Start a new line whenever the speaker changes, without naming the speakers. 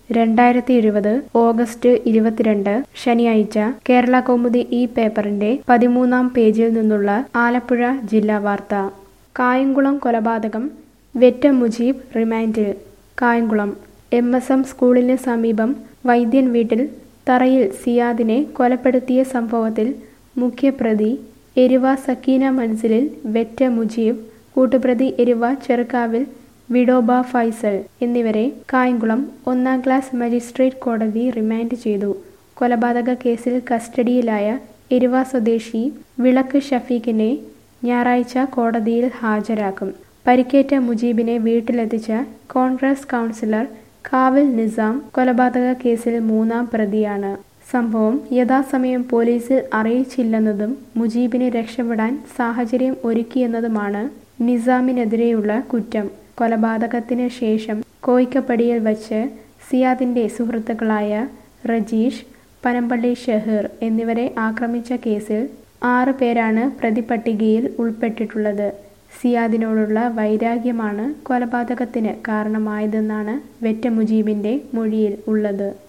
രണ്ടായിരത്തി ഇരുപത് ഓഗസ്റ്റ് ഇരുപത്തിരണ്ട് ശനിയാഴ്ച കേരള കൗമുദി ഈ പേപ്പറിന്റെ പതിമൂന്നാം പേജിൽ നിന്നുള്ള ആലപ്പുഴ ജില്ലാ വാർത്ത കായംകുളം കൊലപാതകം വെറ്റ മുജീബ് റിമാൻഡിൽ കായംകുളം എം എസ് എം സ്കൂളിന് സമീപം വൈദ്യൻ വീട്ടിൽ തറയിൽ സിയാദിനെ കൊലപ്പെടുത്തിയ സംഭവത്തിൽ മുഖ്യപ്രതി എരുവ സക്കീന മൻസിലിൽ വെറ്റ മുജീബ് കൂട്ടുപ്രതി എരുവ ചെറുക്കാവിൽ വിഡോബ ഫൈസൽ എന്നിവരെ കായംകുളം ഒന്നാം ക്ലാസ് മജിസ്ട്രേറ്റ് കോടതി റിമാൻഡ് ചെയ്തു കൊലപാതക കേസിൽ കസ്റ്റഡിയിലായ എരുവ സ്വദേശി വിളക്ക് ഷഫീഖിനെ ഞായറാഴ്ച കോടതിയിൽ ഹാജരാക്കും പരിക്കേറ്റ മുജീബിനെ വീട്ടിലെത്തിച്ച കോൺഗ്രസ് കൗൺസിലർ കാവിൽ നിസാം കൊലപാതക കേസിൽ മൂന്നാം പ്രതിയാണ് സംഭവം യഥാസമയം പോലീസിൽ അറിയിച്ചില്ലെന്നതും മുജീബിന് രക്ഷപ്പെടാൻ സാഹചര്യം ഒരുക്കിയെന്നതുമാണ് നിസാമിനെതിരെയുള്ള കുറ്റം കൊലപാതകത്തിന് ശേഷം കോയിക്കപ്പടിയിൽ വച്ച് സിയാദിന്റെ സുഹൃത്തുക്കളായ റജീഷ് പനമ്പള്ളി ഷെഹീർ എന്നിവരെ ആക്രമിച്ച കേസിൽ ആറ് പേരാണ് പ്രതിപട്ടികയിൽ ഉൾപ്പെട്ടിട്ടുള്ളത് സിയാദിനോടുള്ള വൈരാഗ്യമാണ് കൊലപാതകത്തിന് കാരണമായതെന്നാണ് വെറ്റ മുജീബിന്റെ മൊഴിയിൽ ഉള്ളത്